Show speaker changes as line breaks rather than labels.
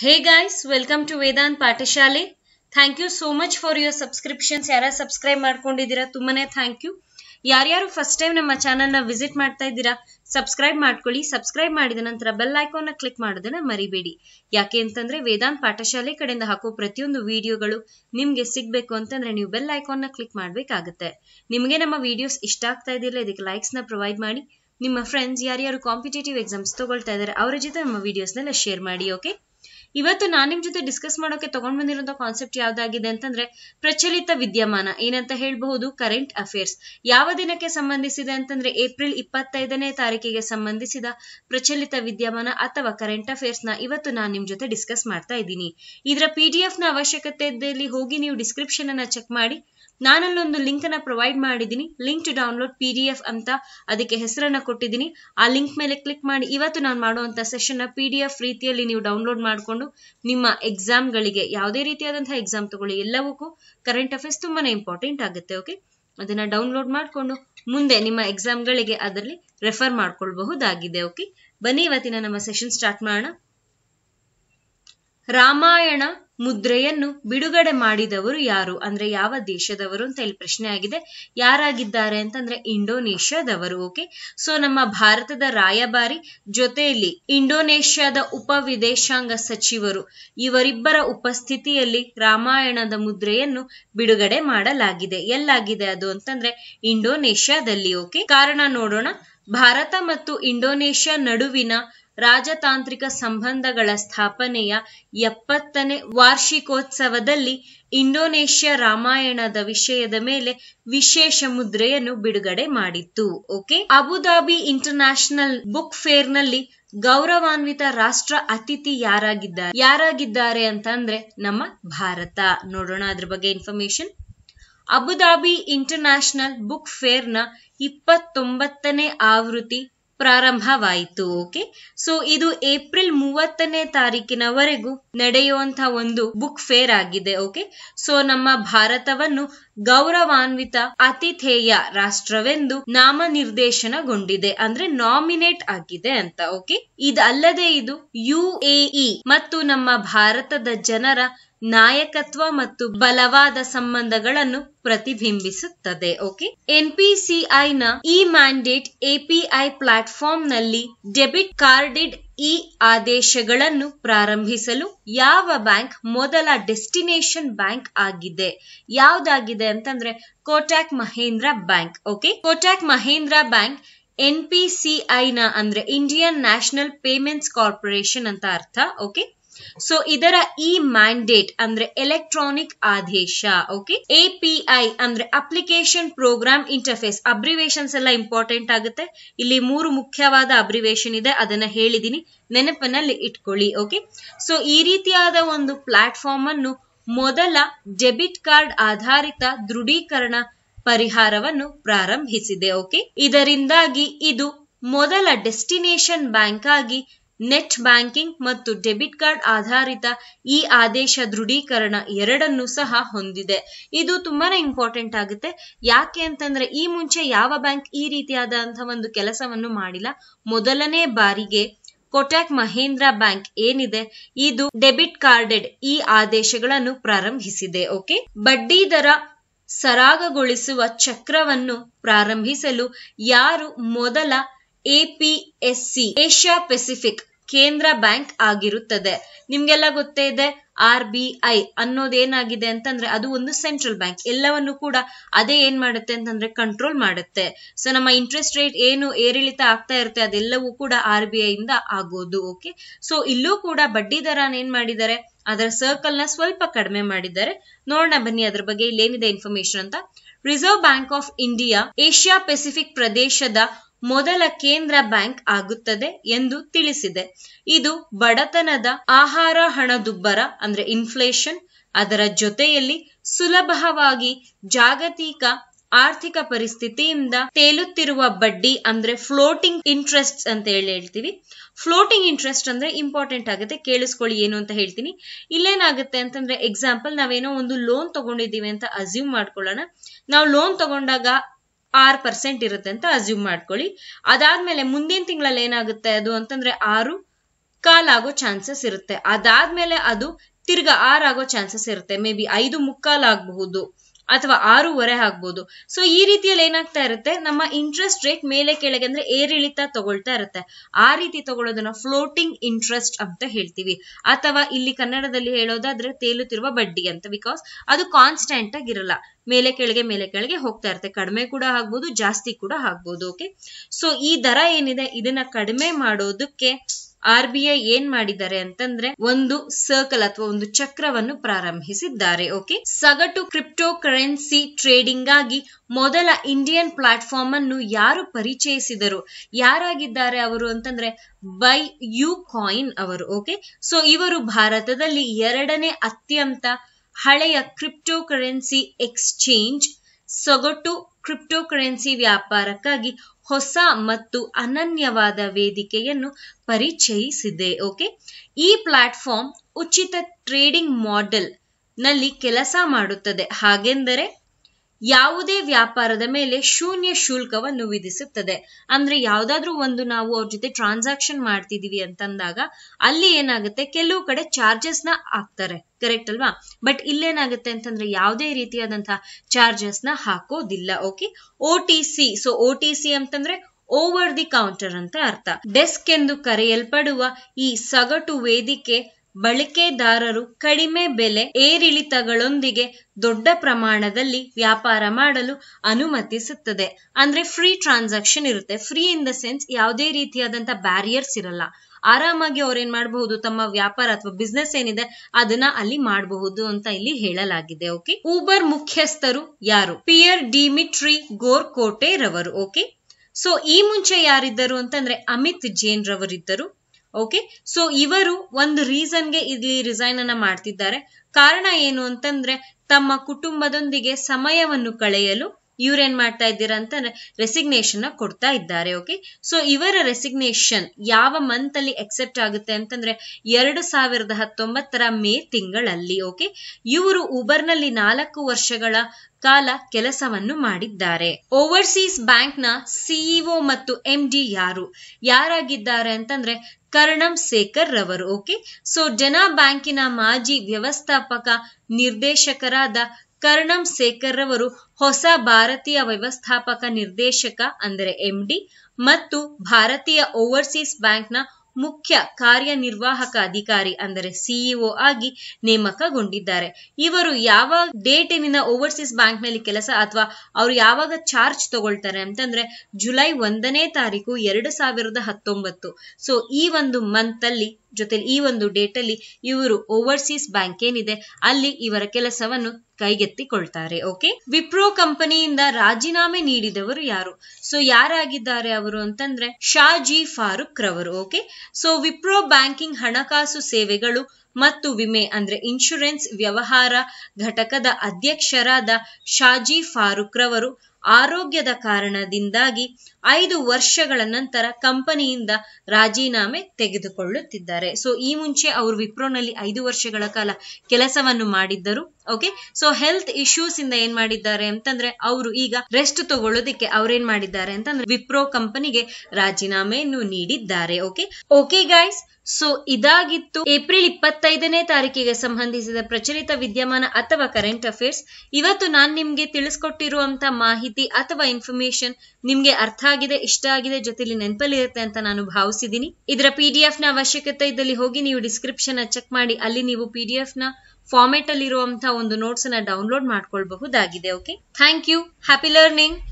Hey guys, welcome to Vedant Pathashale thank you so much for your subscriptions ಯಾರ subscribe ಮಾಡ್ಕೊಂಡಿದ್ದೀರಾ ತುಂಬಾನೇ thank you ಯಾರ್ಯಾರು first time ನಮ್ಮ ಚಾನಲ್ನ ವಿಸಿಟ್ ಮಾಡ್ತಾ ಇದ್ದೀರಾ ಸಬ್ಸ್ಕ್ರೈಬ್ ಮಾಡ್ಕೊಳ್ಳಿ ಸಬ್ಸ್ಕ್ರೈಬ್ ಮಾಡಿದ ನಂತರ ಬೆಲ್ ಐಕಾನ್ನ ಕ್ಲಿಕ್ ಮಾಡೋದನ್ನ ಮರಿಬೇಡಿ ಯಾಕೆ ಅಂತಂದ್ರೆ ವೇದಾಂತ್ ಪಾಠಶಾಲೆ ಕಡೆಯಿಂದ ಹಾಕೋ ಪ್ರತಿಯೊಂದು ವಿಡಿಯೋಗಳು ನಿಮ್ಗೆ ಸಿಗ್ಬೇಕು ಅಂತಂದ್ರೆ ನೀವು ಬೆಲ್ ಐಕಾನ್ನ ಕ್ಲಿಕ್ ಮಾಡ್ಬೇಕಾಗತ್ತೆ ನಿಮಗೆ ನಮ್ಮ ವಿಡಿಯೋಸ್ ಇಷ್ಟ ಆಗ್ತಾ ಇದೆಯಲ್ಲ ಇದಕ್ಕೆ ಲೈಕ್ಸ್ ನ ಪ್ರೊವೈಡ್ ಮಾಡಿ ನಿಮ್ಮ ಫ್ರೆಂಡ್ಸ್ ಯಾರ್ಯಾರು ಕಾಂಪಿಟೇಟಿವ್ ಎಕ್ಸಾಮ್ಸ್ ತಗೊಳ್ತಾ ಇದ್ದಾರೆ ಅವರ ಜೊತೆ ನಮ್ಮ ವಿಡಿಯೋಸ್ನೆಲ್ಲ ಶೇರ್ ಮಾಡಿ ಓಕೆ ಇವತ್ತು ನಾನ್ ನಿಮ್ ಜೊತೆ ಡಿಸ್ಕಸ್ ಮಾಡೋಕೆ ತಗೊಂಡ್ ಬಂದಿರುವಂತ ಕಾನ್ಸೆಪ್ಟ್ ಯಾವ್ದಾಗಿದೆ ಅಂತಂದ್ರೆ ಪ್ರಚಲಿತ ವಿದ್ಯಮಾನ ಏನಂತ ಹೇಳ್ಬಹುದು ಕರೆಂಟ್ ಅಫೇರ್ಸ್ ಯಾವ ದಿನಕ್ಕೆ ಸಂಬಂಧಿಸಿದೆ ಅಂತಂದ್ರೆ ಏಪ್ರಿಲ್ ಇಪ್ಪತ್ತೈದನೇ ತಾರೀಕಿಗೆ ಸಂಬಂಧಿಸಿದ ಪ್ರಚಲಿತ ವಿದ್ಯಮಾನ ಅಥವಾ ಕರೆಂಟ್ ಅಫೇರ್ಸ್ ನ ಇವತ್ತು ನಾನ್ ನಿಮ್ ಜೊತೆ ಡಿಸ್ಕಸ್ ಮಾಡ್ತಾ ಇದ್ದೀನಿ ಇದರ ಪಿ ಡಿ ಎಫ್ ನ ಅವಶ್ಯಕತೆ ಇದ್ದಲ್ಲಿ ಹೋಗಿ ನೀವು ಡಿಸ್ಕ್ರಿಪ್ಷನ್ ಅನ್ನ ಚೆಕ್ ಮಾಡಿ ನಾನಲ್ಲೊಂದು ಲಿಂಕ್ ಅನ್ನ ಪ್ರೊವೈಡ್ ಮಾಡಿದ್ದೀನಿ link to download P D F ಅಂತ ಅದಕ್ಕೆ ಹೆಸರನ್ನ ಕೊಟ್ಟಿದ್ದೀನಿ ಆ ಲಿಂಕ್ ಮೇಲೆ ಕ್ಲಿಕ್ ಮಾಡಿ ಇವತ್ತು ನಾನು ಮಾಡುವಂತ ಸೆಷನ್ ನ ಪಿ ಡಿ ಎಫ್ ರೀತಿಯಲ್ಲಿ ನೀವು ಡೌನ್ಲೋಡ್ ಮಾಡಿಕೊಂಡು ನಿಮ್ಮ ಎಕ್ಸಾಮ್ಗಳಿಗೆ ಯಾವುದೇ ರೀತಿಯಾದಂತಹ ಎಕ್ಸಾಮ್ ತಗೊಳ್ಳಿ ಎಲ್ಲವಕ್ಕೂ ಕರೆಂಟ್ ಅಫೇರ್ಸ್ ತುಂಬಾನೇ ಇಂಪಾರ್ಟೆಂಟ್ ಆಗುತ್ತೆ ಓಕೆ ಅದನ್ನ ಡೌನ್ಲೋಡ್ ಮಾಡಿಕೊಂಡು ಮುಂದೆ ನಿಮ್ಮ ಎಕ್ಸಾಮ್ಗಳಿಗೆ ಅದರಲ್ಲಿ ರೆಫರ್ ಮಾಡ್ಕೊಳ್ಬಹುದಾಗಿದೆ ಓಕೆ ಬನ್ನಿ ಇವತ್ತಿನ ನಮ್ಮ ಸೆಷನ್ ಸ್ಟಾರ್ಟ್ ಮಾಡೋಣ ರಾಮಾಯಣ ಮುದ್ರೆಯನ್ನು ಬಿಡುಗಡೆ ಮಾಡಿದವರು ಯಾರು ಅಂದ್ರೆ ಯಾವ ದೇಶದವರು ಅಂತ ಇಲ್ಲಿ ಪ್ರಶ್ನೆ ಆಗಿದೆ ಯಾರಾಗಿದ್ದಾರೆ ಅಂತಂದ್ರೆ ಇಂಡೋನೇಷ್ಯಾದವರು ಓಕೆ ಸೊ ನಮ್ಮ ಭಾರತದ ರಾಯಭಾರಿ ಜೊತೆಯಲ್ಲಿ ಇಂಡೋನೇಷ್ಯಾದ ಉಪ ವಿದೇಶಾಂಗ ಸಚಿವರು ಇವರಿಬ್ಬರ ಉಪಸ್ಥಿತಿಯಲ್ಲಿ ರಾಮಾಯಣದ ಮುದ್ರೆಯನ್ನು ಬಿಡುಗಡೆ ಮಾಡಲಾಗಿದೆ ಎಲ್ಲಾಗಿದೆ ಅದು ಅಂತಂದ್ರೆ ಇಂಡೋನೇಷ್ಯಾದಲ್ಲಿ ಓಕೆ ಕಾರಣ ನೋಡೋಣ ಭಾರತ ಮತ್ತು ಇಂಡೋನೇಷ್ಯಾ ನಡುವಿನ ರಾಜತಾಂತ್ರಿಕ ಸಂಬಂಧಗಳ ಸ್ಥಾಪನೆಯ ಎಪ್ಪತ್ತನೇ ವಾರ್ಷಿಕೋತ್ಸವದಲ್ಲಿ ಇಂಡೋನೇಷ್ಯಾ ರಾಮಾಯಣದ ವಿಷಯದ ಮೇಲೆ ವಿಶೇಷ ಮುದ್ರೆಯನ್ನು ಬಿಡುಗಡೆ ಮಾಡಿತ್ತು okay Abu Dhabi international book fair ನಲ್ಲಿ ಗೌರವಾನ್ವಿತ ರಾಷ್ಟ್ರ ಅತಿಥಿ ಯಾರಾಗಿದ್ದಾರೆ ಯಾರಾಗಿದ್ದಾರೆ ಅಂತ ಅಂದ್ರೆ ನಮ್ಮ ಭಾರತ ನೋಡೋಣ ಅದ್ರ ಬಗ್ಗೆ information Abu Dhabi international book fair ನ ಇಪ್ಪತ್ತೊಂಬತ್ತನೇ ಆವೃತ್ತಿ ಪ್ರಾರಂಭವಾಯಿತು ಓಕೆ ಸೊ ಇದು ಏಪ್ರಿಲ್ ಮೂವತ್ತನೇ ತಾರೀಕಿನವರೆಗೂ ನಡೆಯುವಂತಹ ಒಂದು ಬುಕ್ ಫೇರ್ ಆಗಿದೆ ಓಕೆ ಸೊ ನಮ್ಮ ಭಾರತವನ್ನು ಗೌರವಾನ್ವಿತ ಅತಿಥೇಯ ರಾಷ್ಟ್ರವೆಂದು ನಾಮನಿರ್ದೇಶನಗೊಂಡಿದೆ ಅಂದ್ರೆ ನಾಮಿನೇಟ್ ಆಗಿದೆ ಅಂತ ಓಕೆ ಇದಲ್ಲದೆ ಇದು ಯುಎಇ ಮತ್ತು ನಮ್ಮ ಭಾರತದ ಜನರ ನಾಯಕತ್ವ ಮತ್ತು ಬಲವಾದ ಸಂಬಂಧಗಳನ್ನು ಪ್ರತಿಬಿಂಬಿಸುತ್ತದೆ ಓಕೆ ಎನ್ಪಿಸಿಐ ನ ಇ ಮ್ಯಾಂಡೇಟ್ ಎಪಿಐ ಪ್ಲಾಟ್ಫಾರ್ಮ್ ನಲ್ಲಿ ಡೆಬಿಟ್ ಕಾರ್ಡೆಡ್ ಈ ಆದೇಶಗಳನ್ನು ಪ್ರಾರಂಭಿಸಲು ಯಾವ ಬ್ಯಾಂಕ್ ಮೊದಲ ಡೆಸ್ಟಿನೇಷನ್ ಬ್ಯಾಂಕ್ ಆಗಿದೆ ಯಾವ್ದಾಗಿದೆ ಅಂತಂದ್ರೆ Kotak Mahindra bank okay Kotak Mahindra bank N P C I ನ ಅಂದ್ರೆ ಇಂಡಿಯನ್ ನ್ಯಾಷನಲ್ ಪೇಮೆಂಟ್ಸ್ ಕಾರ್ಪೊರೇಷನ್ ಅಂತ ಅರ್ಥ ಓಕೆ ಸೊ ಇದರ ಈ ಮ್ಯಾಂಡೇಟ್ ಅಂದ್ರೆ ಎಲೆಕ್ಟ್ರಾನಿಕ್ ಆದೇಶ ಓಕೆ ಎಪಿಐ ಅಂದ್ರೆ ಅಪ್ಲಿಕೇಶನ್ ಪ್ರೋಗ್ರಾಮ್ ಇಂಟರ್ಫೇಸ್ ಅಬ್ರಿವೇಶನ್ಸ್ ಎಲ್ಲ ಇಂಪಾರ್ಟೆಂಟ್ ಆಗುತ್ತೆ ಇಲ್ಲಿ ಮೂರು ಮುಖ್ಯವಾದ ಅಬ್ರಿವೇಶನ್ ಇದೆ ಅದನ್ನ ಹೇಳಿದೀನಿ ನೆನಪಿನಲ್ಲಿ ಇಟ್ಕೊಳ್ಳಿ ಓಕೆ ಸೊ ಈ ರೀತಿಯಾದ ಒಂದು ಪ್ಲಾಟ್ಫಾರ್ಮ್ ಅನ್ನು ಮೊದಲ ಡೆಬಿಟ್ ಕಾರ್ಡ್ ಆಧಾರಿತ ದೃಢೀಕರಣ ಪರಿಹಾರವನ್ನು ಪ್ರಾರಂಭಿಸಿದೆ ಓಕೆ ಇದರಿಂದಾಗಿ ಇದು ಮೊದಲ ಡೆಸ್ಟಿನೇಷನ್ ಬ್ಯಾಂಕ್ ಆಗಿ ನೆಟ್ ಬ್ಯಾಂಕಿಂಗ್ ಮತ್ತು ಡೆಬಿಟ್ ಕಾರ್ಡ್ ಆಧಾರಿತ ಈ ಆದೇಶ ದೃಢೀಕರಣ ಎರಡನ್ನೂ ಸಹ ಹೊಂದಿದೆ ಇದು ತುಂಬಾನೇ ಇಂಪಾರ್ಟೆಂಟ್ ಆಗುತ್ತೆ ಯಾಕೆ ಅಂತಂದ್ರೆ ಈ ಮುಂಚೆ ಯಾವ ಬ್ಯಾಂಕ್ ಈ ರೀತಿಯಾದಂತಹ ಒಂದು ಕೆಲಸವನ್ನು ಮಾಡಿಲ್ಲ ಮೊದಲನೇ ಬಾರಿಗೆ ಕೋಟ್ಯಾಕ್ ಮಹೇಂದ್ರ ಬ್ಯಾಂಕ್ ಏನಿದೆ ಇದು ಡೆಬಿಟ್ ಕಾರ್ಡೆಡ್ ಈ ಆದೇಶಗಳನ್ನು ಪ್ರಾರಂಭಿಸಿದೆ ಓಕೆ ಬಡ್ಡಿ ದರ ಸರಾಗಗೊಳಿಸುವ ಚಕ್ರವನ್ನು ಪ್ರಾರಂಭಿಸಲು ಯಾರು ಮೊದಲ ಎಪಿಎಸ್ಸಿ ಏಷ್ಯಾ ಪೆಸಿಫಿಕ್ ಕೇಂದ್ರ ಬ್ಯಾಂಕ್ ಆಗಿರುತ್ತದೆ ನಿಮ್ಗೆಲ್ಲ ಗೊತ್ತೇ ಇದೆ ಆರ್ ಬಿ ಐ ಅನ್ನೋದೇನಾಗಿದೆ ಅಂತಂದ್ರೆ ಅದು ಒಂದು ಸೆಂಟ್ರಲ್ ಬ್ಯಾಂಕ್ ಎಲ್ಲವನ್ನು ಕೂಡ ಅದೇ ಏನ್ ಮಾಡುತ್ತೆ ಅಂತಂದ್ರೆ ಕಂಟ್ರೋಲ್ ಮಾಡುತ್ತೆ ಸೊ ನಮ್ಮ ಇಂಟ್ರೆಸ್ಟ್ ರೇಟ್ ಏನು ಏರಿಳಿತ ಆಗ್ತಾ ಇರುತ್ತೆ ಅದೆಲ್ಲವೂ ಕೂಡ ಆರ್ ಬಿ ಐ ಇಂದ ಆಗೋದು ಓಕೆ ಸೊ ಇಲ್ಲೂ ಕೂಡ ಬಡ್ಡಿ ದರನ ಏನ್ ಮಾಡಿದ್ದಾರೆ ಅದರ ಸರ್ಕಲ್ ನ ಸ್ವಲ್ಪ ಕಡಿಮೆ ಮಾಡಿದ್ದಾರೆ ನೋಡೋಣ ಬನ್ನಿ ಅದ್ರ ಬಗ್ಗೆ ಇಲ್ಲಿ ಏನಿದೆ ಇನ್ಫಾರ್ಮೇಶನ್ ಅಂತ reserve bank of India Asia Pacific ಪ್ರದೇಶದ ಮೊದಲ ಕೇಂದ್ರ ಬ್ಯಾಂಕ್ ಆಗುತ್ತದೆ ಎಂದು ತಿಳಿಸಿದೆ ಇದು ಬಡತನದ ಆಹಾರ ಹಣದುಬ್ಬರ ಅಂದ್ರೆ ಇನ್ಫ್ಲೇಷನ್ ಅದರ ಜೊತೆಯಲ್ಲಿ ಸುಲಭವಾಗಿ ಜಾಗತಿಕ ಆರ್ಥಿಕ ಪರಿಸ್ಥಿತಿಯಿಂದ ತೇಲುತ್ತಿರುವ ಬಡ್ಡಿ ಅಂದ್ರೆ ಫ್ಲೋಟಿಂಗ್ ಇಂಟ್ರೆಸ್ಟ್ ಅಂತ ಹೇಳಿ ಹೇಳ್ತೀವಿ ಫ್ಲೋಟಿಂಗ್ ಇಂಟ್ರೆಸ್ಟ್ ಅಂದ್ರೆ ಇಂಪಾರ್ಟೆಂಟ್ ಆಗುತ್ತೆ ಕೇಳಿಸ್ಕೊಳ್ಳಿ ಏನು ಅಂತ ಹೇಳ್ತೀನಿ ಇಲ್ಲೇನಾಗುತ್ತೆ ಅಂತಂದ್ರೆ ಎಕ್ಸಾಂಪಲ್ ನಾವೇನೋ ಒಂದು ಲೋನ್ ತಗೊಂಡಿದ್ದೀವಿ ಅಂತ ಅಸ್ಯೂಮ್ ಮಾಡ್ಕೊಳ್ಳೋಣ ನಾವು ಲೋನ್ ತಗೊಂಡಾಗ ಆರ್ ಪರ್ಸೆಂಟ್ ಇರುತ್ತೆ ಅಂತ ಅಸ್ಯೂಮ್ ಮಾಡ್ಕೊಳ್ಳಿ ಅದಾದ್ಮೇಲೆ ಮುಂದಿನ ತಿಂಗಳಲ್ಲಿ ಏನಾಗುತ್ತೆ ಅದು ಅಂತಂದ್ರೆ ಆರು ಕಾಲಾಗೋ ಚಾನ್ಸಸ್ ಇರುತ್ತೆ ಅದಾದ್ಮೇಲೆ ಅದು ತಿರ್ಗಾ ಆರಾಗೋ ಚಾನ್ಸಸ್ ಇರುತ್ತೆ ಮೇ ಬಿ ಐದು ಮುಕ್ಕಾಲ್ ಆಗಬಹುದು ಅಥವಾ ಆರೂವರೆ ಆಗ್ಬೋದು ಸೊ ಈ ರೀತಿಯಲ್ಲಿ ಏನಾಗ್ತಾ ಇರುತ್ತೆ ನಮ್ಮ ಇಂಟ್ರೆಸ್ಟ್ ರೇಟ್ ಮೇಲೆ ಕೆಳಗೆ ಅಂದ್ರೆ ಏರಿಳಿತ ತಗೊಳ್ತಾ ಇರುತ್ತೆ ಆ ರೀತಿ ತಗೊಳ್ಳೋದನ್ನ ಫ್ಲೋಟಿಂಗ್ ಇಂಟ್ರೆಸ್ಟ್ ಅಂತ ಹೇಳ್ತೀವಿ ಅಥವಾ ಇಲ್ಲಿ ಕನ್ನಡದಲ್ಲಿ ಹೇಳೋದಾದ್ರೆ ತೇಲುತ್ತಿರುವ ಬಡ್ಡಿ ಅಂತ ಬಿಕಾಸ್ ಅದು ಕಾನ್ಸ್ಟೆಂಟ್ ಆಗಿರಲ್ಲ ಮೇಲೆ ಕೆಳಗೆ ಮೇಲೆ ಕೆಳಗೆ ಹೋಗ್ತಾ ಇರುತ್ತೆ ಕಡಿಮೆ ಕೂಡ ಆಗ್ಬೋದು ಜಾಸ್ತಿ ಕೂಡ ಆಗ್ಬೋದು ಓಕೆ ಸೊ ಈ ದರ ಏನಿದೆ ಇದನ್ನ ಕಡಿಮೆ ಮಾಡೋದಕ್ಕೆ ಆರ್ ಬಿ ಐ ಏನ್ ಮಾಡಿದ್ದಾರೆ ಅಂತಂದ್ರೆ ಒಂದು ಸರ್ಕಲ್ ಅಥವಾ ಒಂದು ಚಕ್ರವನ್ನು ಪ್ರಾರಂಭಿಸಿದ್ದಾರೆ ಓಕೆ ಸಗಟು ಕ್ರಿಪ್ಟೋ ಕರೆನ್ಸಿ ಟ್ರೇಡಿಂಗ್ ಆಗಿ ಮೊದಲ ಇಂಡಿಯನ್ ಪ್ಲಾಟ್ಫಾರ್ಮ್ ಅನ್ನು ಯಾರು ಪರಿಚಯಿಸಿದರು ಯಾರಾಗಿದ್ದಾರೆ ಅವರು ಅಂತಂದ್ರೆ ಬೈ ಯು ಕಾಯಿನ್ ಅವರು ಓಕೆ ಸೊ ಇವರು ಭಾರತದಲ್ಲಿ ಎರಡನೇ ಅತ್ಯಂತ ಹಳೆಯ ಕ್ರಿಪ್ಟೋ ಕರೆನ್ಸಿ ಎಕ್ಸ್ಚೇಂಜ್ ಸೊಗಟು ಕ್ರಿಪ್ಟೋ ಕರೆನ್ಸಿ ವ್ಯಾಪಾರಕ್ಕಾಗಿ ಹೊಸ ಮತ್ತು ಅನನ್ಯವಾದ ವೇದಿಕೆಯನ್ನು ಪರಿಚಯಿಸಿದೆ ಓಕೆ ಈ ಪ್ಲಾಟ್ಫಾರ್ಮ್ ಉಚಿತ ಟ್ರೇಡಿಂಗ್ ಮಾಡೆಲ್ ನಲ್ಲಿ ಕೆಲಸ ಮಾಡುತ್ತದೆ ಹಾಗೆಂದರೆ ಯಾವುದೇ ವ್ಯಾಪಾರದ ಮೇಲೆ ಶೂನ್ಯ ಶುಲ್ಕವನ್ನು ವಿಧಿಸುತ್ತದೆ ಅಂದ್ರೆ ಯಾವ್ದಾದ್ರೂ ಒಂದು ನಾವು ಅವ್ರ ಜೊತೆ ಟ್ರಾನ್ಸಾಕ್ಷನ್ ಮಾಡ್ತಿದೀವಿ ಅಂತಂದಾಗ ಅಲ್ಲಿ ಏನಾಗುತ್ತೆ ಕೆಲವು ಕಡೆ ಚಾರ್ಜಸ್ ನ ಹಾಕ್ತಾರೆ ಕರೆಕ್ಟ್ ಅಲ್ವಾ ಬಟ್ ಇಲ್ಲೇನಾಗುತ್ತೆ ಅಂತಂದ್ರೆ ಯಾವುದೇ ರೀತಿಯಾದಂತಹ ಚಾರ್ಜಸ್ ನ ಹಾಕೋದಿಲ್ಲ okay O T C so O T C ಅಂತಂದ್ರೆ ಓವರ್ ದಿ ಕೌಂಟರ್ ಅಂತ ಅರ್ಥ ಡೆಸ್ಕ್ ಎಂದು ಕರೆಯಲ್ಪಡುವ ಈ ಸಗಟು ವೇದಿಕೆ ಬಳಕೆದಾರರು ಕಡಿಮೆ ಬೆಲೆ ಏರಿಳಿತಗಳೊಂದಿಗೆ ದೊಡ್ಡ ಪ್ರಮಾಣದಲ್ಲಿ ವ್ಯಾಪಾರ ಮಾಡಲು ಅನುಮತಿಸುತ್ತದೆ ಅಂದ್ರೆ ಫ್ರೀ ಟ್ರಾನ್ಸಾಕ್ಷನ್ ಇರುತ್ತೆ ಫ್ರೀ ಇನ್ ದ ಸೆನ್ಸ್ ಯಾವುದೇ ರೀತಿಯಾದಂತ ಬ್ಯಾರಿಯರ್ಸ್ ಇರಲ್ಲ ಆರಾಮಾಗಿ ಅವ್ರೇನ್ ಮಾಡಬಹುದು ತಮ್ಮ ವ್ಯಾಪಾರ ಅಥವಾ ಬಿಸ್ನೆಸ್ ಏನಿದೆ ಅದನ್ನ ಅಲ್ಲಿ ಮಾಡಬಹುದು ಅಂತ ಇಲ್ಲಿ ಹೇಳಲಾಗಿದೆ ಓಕೆ ಊಬರ್ ಮುಖ್ಯಸ್ಥರು ಯಾರು ಪಿಯರ್ ಡಿಮಿಟ್ರಿ ಗೋರ್ ಕೋಟೆ ರವರು ಓಕೆ ಸೊ ಈ ಮುಂಚೆ ಯಾರಿದ್ದರು ಅಂತಂದ್ರೆ ಅಮಿತ್ ಜೈನ್ ರವರಿದ್ದರು ಓಕೆ ಸೊ ಇವರು ಒಂದು ರೀಸನ್ಗೆ ಇಲ್ಲಿ ರಿಸೈನ್ ಅನ್ನ ಮಾಡ್ತಿದ್ದಾರೆ ಕಾರಣ ಏನು ಅಂತಂದ್ರೆ ತಮ್ಮ ಕುಟುಂಬದೊಂದಿಗೆ ಸಮಯವನ್ನು ಕಳೆಯಲು ಇವ್ರೇನ್ ಮಾಡ್ತಾ ಇದ್ದೀರಾ ಅಂತಂದ್ರೆ ರೆಸಿಗ್ನೇಷನ್ ಕೊಡ್ತಾ ಇದ್ದಾರೆ ಓಕೆ ಸೊ ಇವರ ರೆಸಿಗ್ನೇಷನ್ ಯಾವ ಮಂತ್ ಅಲ್ಲಿ ಎಕ್ಸೆಪ್ಟ್ ಆಗುತ್ತೆ ಅಂತಂದ್ರೆ ಎರಡು ಸಾವಿರದ ಹತ್ತೊಂಬತ್ತರ ಮೇ ತಿಂಗಳಲ್ಲಿ ಓಕೆ ಇವರು ಉಬರ್ನಲ್ಲಿ ನಾಲ್ಕು ವರ್ಷಗಳ ಕಾಲ ಕೆಲಸವನ್ನು ಮಾಡಿದ್ದಾರೆ ಓವರ್ಸೀಸ್ ಬ್ಯಾಂಕ್ ನ ಸಿಇಒ ಮತ್ತು ಎಂ ಡಿ ಯಾರು ಯಾರಾಗಿದ್ದಾರೆ ಅಂತಂದ್ರೆ ಕರ್ಣಂ ಶೇಖರ್ ರವರು ಓಕೆ ಸೊ ಜನ ಬ್ಯಾಂಕಿನ ಮಾಜಿ ವ್ಯವಸ್ಥಾಪಕ ನಿರ್ದೇಶಕರಾದ ಕರ್ಣಂ ಶೇಖರ್ ರವರು ಹೊಸ ಭಾರತೀಯ ವ್ಯವಸ್ಥಾಪಕ ನಿರ್ದೇಶಕ ಅಂದರೆ ಎಂಡಿ ಮತ್ತು ಭಾರತೀಯ ಓವರ್ಸೀಸ್ ಬ್ಯಾಂಕ್ನ ಮುಖ್ಯ ಕಾರ್ಯನಿರ್ವಾಹಕ ಅಧಿಕಾರಿ ಅಂದರೆ ಸಿಇಒ ಆಗಿ ನೇಮಕಗೊಂಡಿದ್ದಾರೆ ಇವರು ಯಾವ ಡೇಟಿನಿಂದ ಓವರ್ಸೀಸ್ ಬ್ಯಾಂಕ್ ನಲ್ಲಿ ಕೆಲಸ ಅಥವಾ ಅವರು ಯಾವಾಗ ಚಾರ್ಜ್ ತಗೊಳ್ತಾರೆ ಅಂತಂದ್ರೆ ಜುಲೈ ಒಂದನೇ ತಾರೀಕು ಎರಡು ಸಾವಿರದ ಹತ್ತೊಂಬತ್ತು ಸೊ ಈ ಒಂದು ಮಂತ್ ಅಲ್ಲಿ ಜೊತೆಲಿ ಈ ಒಂದು ಡೇಟ್ ಅಲ್ಲಿ ಇವರು ಓವರ್ಸೀಸ್ ಬ್ಯಾಂಕ್ ಏನಿದೆ ಅಲ್ಲಿ ಇವರ ಕೆಲಸವನ್ನು ಕೈಗೆತ್ತಿಕೊಳ್ತಾರೆ ಓಕೆ ವಿಪ್ರೋ ಕಂಪನಿಯಿಂದ ರಾಜೀನಾಮೆ ನೀಡಿದವರು ಯಾರು ಸೊ ಯಾರಾಗಿದ್ದಾರೆ ಅವರು ಅಂತಂದ್ರೆ ಶಾಜಿ ಫಾರೂಕ್ ರವರು ಓಕೆ ಸೊ ವಿಪ್ರೋ ಬ್ಯಾಂಕಿಂಗ್ ಹಣಕಾಸು ಸೇವೆಗಳು ಮತ್ತು ವಿಮೆ ಅಂದ್ರೆ ಇನ್ಶೂರೆನ್ಸ್ ವ್ಯವಹಾರ ಘಟಕದ ಅಧ್ಯಕ್ಷರಾದ ಶಾಜಿ ಫಾರೂಕ್ ರವರು ಆರೋಗ್ಯದ ಕಾರಣದಿಂದಾಗಿ ಐದು ವರ್ಷಗಳ ನಂತರ ಕಂಪನಿಯಿಂದ ರಾಜೀನಾಮೆ ತೆಗೆದುಕೊಳ್ಳುತ್ತಿದ್ದಾರೆ ಸೊ ಈ ಮುಂಚೆ ಅವರು ವಿಪ್ರೋನಲ್ಲಿ ಐದು ವರ್ಷಗಳ ಕಾಲ ಕೆಲಸವನ್ನು ಮಾಡಿದ್ದರು ಓಕೆ ಸೊ ಹೆಲ್ತ್ ಇಶ್ಯೂಸ್ ಇಂದ ಏನ್ ಮಾಡಿದ್ದಾರೆ ಅಂತಂದ್ರೆ ಅವರು ಈಗ ರೆಸ್ಟ್ ತಗೊಳ್ಳೋದಕ್ಕೆ ಅವ್ರೇನ್ ಮಾಡಿದ್ದಾರೆ ಅಂತಂದ್ರೆ ವಿಪ್ರೋ ಕಂಪನಿಗೆ ರಾಜೀನಾಮೆಯನ್ನು ನೀಡಿದ್ದಾರೆ ಓಕೆ ಓಕೆ ಗೈಸ್ ಸೊ ಇದಾಗಿತ್ತು ಏಪ್ರಿಲ್ ಇಪ್ಪತ್ತೈದನೇ ತಾರೀಕಿಗೆ ಸಂಬಂಧಿಸಿದ ಪ್ರಚಲಿತ ವಿದ್ಯಮಾನ ಅಥವಾ ಕರೆಂಟ್ ಅಫೇರ್ಸ್ ಇವತ್ತು ನಾನ್ ನಿಮ್ಗೆ ತಿಳಿಸ್ಕೊಟ್ಟಿರುವಂತ ಮಾಹಿತಿ ಅಥವಾ ಇನ್ಫಾರ್ಮೇಶನ್ ನಿಮ್ಗೆ ಅರ್ಥ ಆಗಿದೆ ಇಷ್ಟ ಆಗಿದೆ ಜೊತೆಲಿ ನೆನಪಲ್ಲಿ ಇರುತ್ತೆ ಅಂತ ನಾನು ಭಾವಿಸಿದೀನಿ ಇದರ ಪಿ ಡಿ ಎಫ್ ನ ಅವಶ್ಯಕತೆ ಇದ್ದಲ್ಲಿ ಹೋಗಿ ನೀವು ಡಿಸ್ಕ್ರಿಪ್ಷನ್ ಚೆಕ್ ಮಾಡಿ ಅಲ್ಲಿ ನೀವು ಪಿ ಡಿ ಎಫ್ ನ ಫಾರ್ಮೆಟ್ ಅಲ್ಲಿ ಇರುವಂತಹ ಒಂದು ನೋಟ್ಸ್ ಅನ್ನ ಡೌನ್ಲೋಡ್ ಮಾಡ್ಕೊಳ್ಬಹುದಾಗಿದೆ okay thank you happy learning